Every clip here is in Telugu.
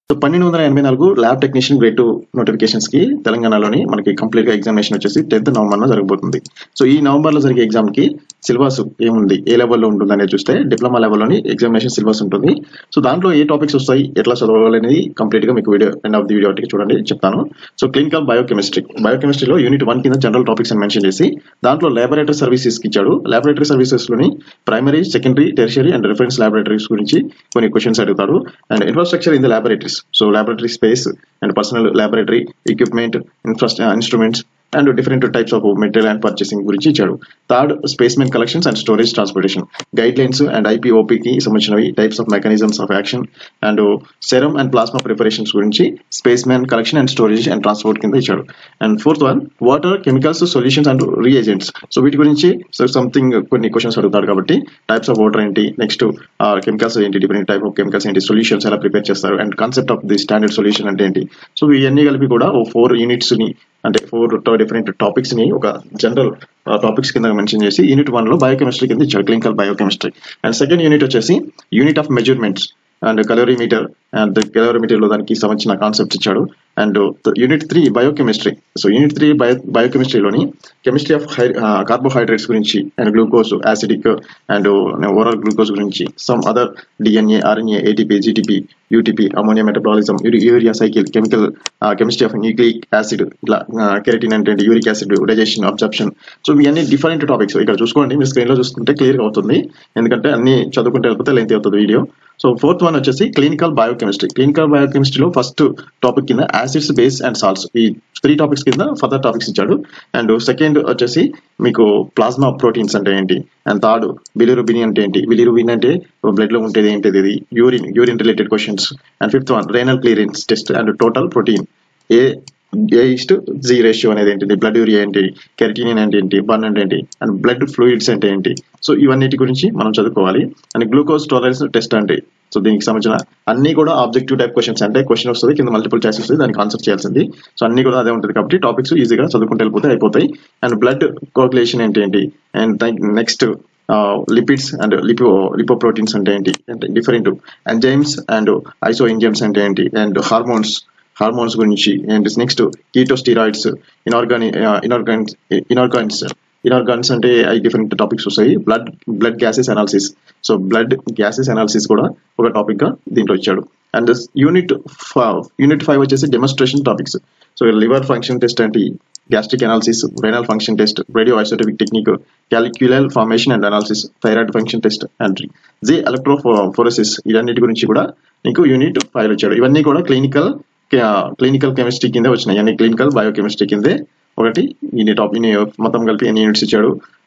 సో పన్నెండు వందల ఎనభై నాలుగు lab technician grade two notifications కి తెలంగాణలోని మనకి కంప్లీట్ గా ఎగ్జామినేషన్ వచ్చేసి టెన్త్ నవంబర్ లో జరగబోతుంది సో ఈ నవంబర్ లో జరిగే ఎగ్జామ్ కి సిలబస్ ఏముంది ఏ లెవెల్లో ఉంటుంది అనేది చూస్తే డిప్లొమా లెవెల్లోని ఎగ్జామినేషన్ సిలబస్ ఉంటుంది సో దాంట్లో ఏ టాపిక్స్ వస్తాయి ఎట్లా చదవాలి అనేది కంప్లీట్ గా మీకు video end of the video ఒకటి చూడండి చెప్తాను సో క్లినికల్ బయోకెమిస్ట్రీ బయోకెమిస్ట్రీలో యూనిట్ వన్ కింద జనరల్ టాపిక్స్ అని మెన్షన్ చేసి దాంట్లో లాబొరేటరీ సర్వీసెస్ కి ఇచ్చాడు లాబొరేటరీ సర్వీసెస్ లోని primary secondary tertiary and reference laboratories గురించి కొన్ని క్వశ్చన్స్ అడుగుతాడు and infrastructure in the laboratories so laboratory space and personnel laboratory equipment infrastructure instruments and different types of material and purchasing గురించి ఇచ్చాడు third specimen collections and storage transportation guidelines and ఐపీఓపీకి సంబంధించినవి types of mechanisms of action and serum and plasma preparations గురించి specimen collection and storage and transport కింద ఇచ్చాడు and fourth one water chemicals solutions and reagents so వీటి గురించి సో సంథింగ్ కొన్ని క్వశ్చన్స్ అడుగుతాడు కాబట్టి టైప్స్ ఆఫ్ వాటర్ ఏంటి నెక్స్ట్ కెమికల్స్ ఏంటి డిఫరెంట్ టైప్ ఆఫ్ కెమికల్స్ ఏంటి సొల్యూషన్స్ ఎలా ప్రిపేర్ చేస్తారు and concept of the standard solution అంటే ఏంటి సో ఇవన్నీ కలిపి కూడా ఓ ఫోర్ యూనిట్స్ ని అంటే ఫోర్ డిఫరెంట్ టాపిక్స్ ని ఒక జనరల్ టాపిక్స్ కింద మెన్షన్ చేసి యూనిట్ వన్ లో బయోకెమిస్ట్రీ కింద ఇచ్చాడు clinical biochemistry and second unit వచ్చేసి unit of measurements and calorimeter and calorimeter లో దానికి సంబంధించిన కాన్సెప్ట్స్ ఇచ్చాడు and unit three biochemistry so unit three bio బయోకెమిస్ట్రీలోని కెమిస్ట్రీ ఆఫ్ హై కార్బోహైడ్రేట్స్ గురించి and glucose acidic and overall glucose గురించి some other DNA RNA ATP GTP UTP ammonia metabolism urea cycle chemical chemistry of nucleic acid ఇట్లా కెరటిన్ అంటే uric acid digestion absorption so ఇవన్నీ డిఫరెంట్ టాపిక్స్ ఇక్కడ చూసుకోండి మీరు స్క్రీన్ లో చూసుకుంటే క్లియర్ అవుతుంది ఎందుకంటే అన్ని చదువుకుంటే వెళ్ళిపోతే లెంత్ అవుతుంది వీడియో సో ఫోర్త్ వన్ వచ్చేసి క్లినికల్ బయోకెమిస్ట్రీ క్లినికల్ బయోకెమిస్ట్రీలో ఫస్ట్ టాపిక్ కింద యాసిడ్స్ బేస్ అండ్ సాల్ట్స్ ఈ త్రీ టాపిక్స్ కింద ఫర్దర్ టాపిక్స్ ఇచ్చాడు అండ్ సెకండ్ వచ్చేసి మీకు ప్లాస్మా ప్రోటీన్స్ అంటే ఏంటి అండ్ థర్డ్ బిలిరుబిన్ అంటే ఏంటి బిలిరుబిన్ అంటే బ్లడ్ లో ఉంటేది ఏంటిది ఇది urine urine related questions and fifth one renal clearance test and total protein A A is to G ratio అనేది ఏంటి బ్లడ్ యూరియా ఏంటి కెరటినిన్ అంటే ఏంటి బర్న్ అంటే ఏంటి అండ్ బ్లడ్ ఫ్లూయిడ్స్ అంటే ఏంటి సో ఇవన్నిటి గురించి మనం చదువుకోవాలి అండ్ గ్లూకోజ్ టాలరెన్స్ టెస్ట్ అంటే సో దీనికి సంబంధించిన అన్ని కూడా ఆబ్జెక్టివ్ టైప్ క్వశ్చన్స్ అంటే క్వశ్చన్ వస్తుంది కింద మల్టిపుల్ చాయిస్ వస్తుంది దానికి ఆన్సర్ చేయాల్సింది సో అన్ని కూడా అదే ఉంటుంది కాబట్టి టాపిక్స్ ఈజీగా చదువుకుంటూ వెళ్ళిపోతే అయిపోతాయి అండ్ బ్లడ్ కోకులేషన్ ఏంటి ఏంటి and next lipids and lipo lipoproteins అంటే ఏంటి అంటే different enzymes and isoenzymes అంటే ఏంటి అండ్ హార్మోన్స్ హార్మోన్స్ గురించి and next ketosteroids inorganic inorganics inorganics inorganics అంటే అవి డిఫరెంట్ టాపిక్స్ వస్తాయి blood blood gases analysis so blood gases analysis కూడా ఒక టాపిక్ గా దీంట్లో ఇచ్చాడు అండ్ యూనిట్ యూనిట్ ఫైవ్ వచ్చేసి demonstration topics so liver function test అంటే gastric analysis renal function test radio isotopic technique calculi formation and analysis thyroid function test and G electrophoresis ఇవన్నిటి గురించి కూడా నీకు యూనిట్ ఫైవ్ వచ్చాడు ఇవన్నీ కూడా క్లినికల్ క్లినికల్ కెమిస్ట్రీ కింద వచ్చినాయి అన్ని క్లినికల్ బయోకెమిస్ట్రీ కిందే ఒకటి ఈ టాప్ మొత్తం కలిపి ఎన్ని యూనిట్స్ ఇచ్చాడు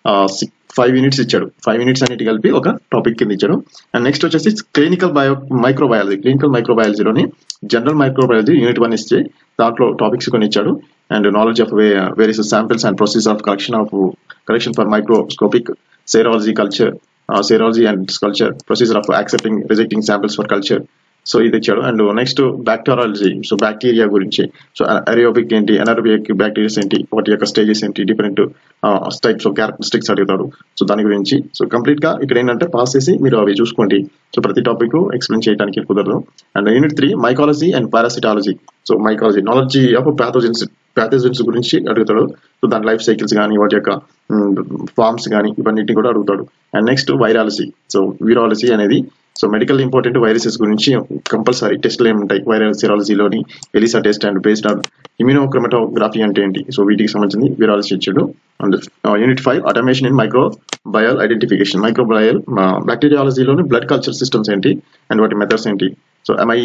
ఫైవ్ యూనిట్స్ ఇచ్చాడు ఫైవ్ యూనిట్స్ అన్నిటి కలిపి ఒక టాపిక్ కింద ఇచ్చాడు అండ్ నెక్స్ట్ వచ్చేసి క్లినికల్ బయో మైక్రోబయాలజీ క్లినికల్ మైక్రోబయాలజీలోని జనరల్ మైక్రోబయాలజీ యూనిట్ వన్ ఇస్తే దాంట్లో టాపిక్స్ కొన్ని ఇచ్చాడు and knowledge of various samples and procedure of collection of collection for microscopic serology culture serology and culture procedure of accepting rejecting samples for culture so ఇది ఇచ్చాడు and next bacteriology so bacteria గురించి సో అరియోబిక్ ఏంటి అనరోబిక్ బ్యాక్టీరియాస్ ఏంటి వాటి యొక్క స్టేజెస్ ఏంటి డిఫరెంట్ టైప్స్ ఆఫ్ క్యారెక్టరిస్టిక్స్ అడుగుతాడు సో దాని గురించి సో కంప్లీట్ గా ఇక్కడ ఏంటంటే పాస్ చేసి మీరు అవి చూసుకోండి సో ప్రతి టాపిక్ ఎక్స్ప్లెయిన్ చేయడానికి కుదరదు and unit three mycology and parasitology so mycology knowledge of pathogens pathogens గురించి అడుగుతాడు సో దాని లైఫ్ సైకిల్స్ కానీ వాటి యొక్క ఫార్మ్స్ కానీ ఇవన్నిటిని కూడా అడుగుతాడు and next virology so virology అనేది సో మెడికల్ ఇంపార్టెంట్ వైరసెస్ గురించి కంపల్సరీ టెస్ట్లు ఏముంటాయి వైరల్ సిరాలజీలోని ELISA test and based on immunochromatography అంటే ఏంటి సో వీటికి సంబంధించి విరాలజీ ఇచ్చాడు and unit five automation in microbial identification microbial బ్యాక్టీరియాలజీలోని బ్లడ్ కల్చర్ సిస్టమ్స్ ఏంటి అండ్ వాటి మెథడ్స్ ఏంటి so MI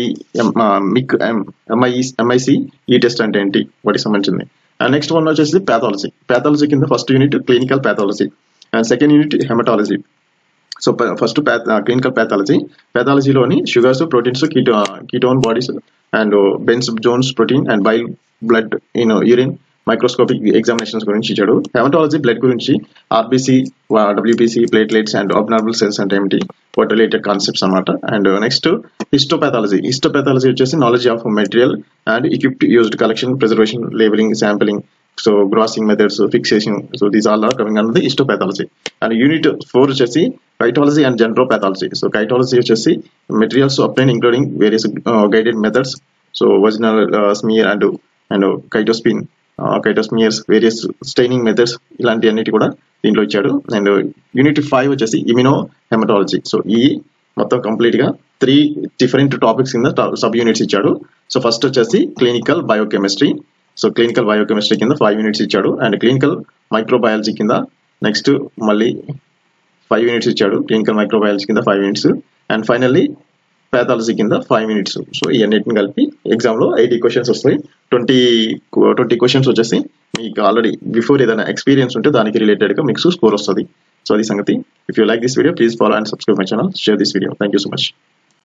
MIC MI MIC ఈ టెస్ట్ అంటే ఏంటి వాటికి సంబంధించింది అండ్ నెక్స్ట్ వన్ వచ్చేసి ప్యాథాలజీ ప్యాథాలజీ కింద first unit clinical pathology and second unit haematology so first clinical pathology ప్యాథాలజీలోని sugars proteins keto ketone bodies and Bence Jones protein and bile blood in urine microscopic examinations గురించి ఇచ్చాడు హెమటాలజీ బ్లడ్ గురించి RBC WBC platelets and abnormal cells అంటే ఏమిటి వాటి రిలేటెడ్ కాన్సెప్ట్స్ అనమాట అండ్ నెక్స్ట్ హిస్టోపాథాలజీ హిస్టోపాథాలజీ వచ్చేసి knowledge of material and equipped used collection preservation labelling sampling so grossing methods fixation so these all are coming అన్నది ఇస్టోపాథాలజీ అండ్ యూనిట్ ఫోర్ వచ్చేసి కైటాలజీ అండ్ జెనరోపాథాలజీ సో కైటాలజీ వచ్చేసి మెటీరియల్స్ అప్లైన్ including various guided methods so original smear and and cytospin cytosmears various staining methods ఇలాంటి అన్నిటి కూడా దీంట్లో ఇచ్చాడు అండ్ యూనిట్ ఫైవ్ వచ్చేసి ఇమ్యూనో హెమటాలజీ సో ఈ మొత్తం కంప్లీట్ గా త్రీ డిఫరెంట్ టాపిక్స్ కింద సబ్ యూనిట్స్ ఇచ్చాడు సో ఫస్ట్ వచ్చేసి clinical biochemistry so clinical biochemistry కింద ఫైవ్ యూనిట్స్ ఇచ్చాడు అండ్ క్లినికల్ మైక్రోబయాలజీ కింద నెక్స్ట్ మళ్ళీ ఫైవ్ యూనిట్స్ ఇచ్చాడు క్లినికల్ మైక్రోబయాలజీ కింద five units and finally pathology కింద ఫైవ్ మినిట్స్ సో ఈ అన్నిటిని కలిపి ఎగ్జామ్ లో ఎయిటీ క్వశ్చన్స్ వస్తాయి ట్వంటీ ట్వంటీ క్వశ్చన్స్ వచ్చేసి మీకు ఆల్రెడీ బిఫోర్ ఏదైనా ఎక్స్పీరియన్స్ ఉంటే దానికి రిలేటెడ్ గా మీకు స్కోర్ వస్తుంది సో అది సంగతి if you like this video please follow and subscribe my channel share this video thank you so much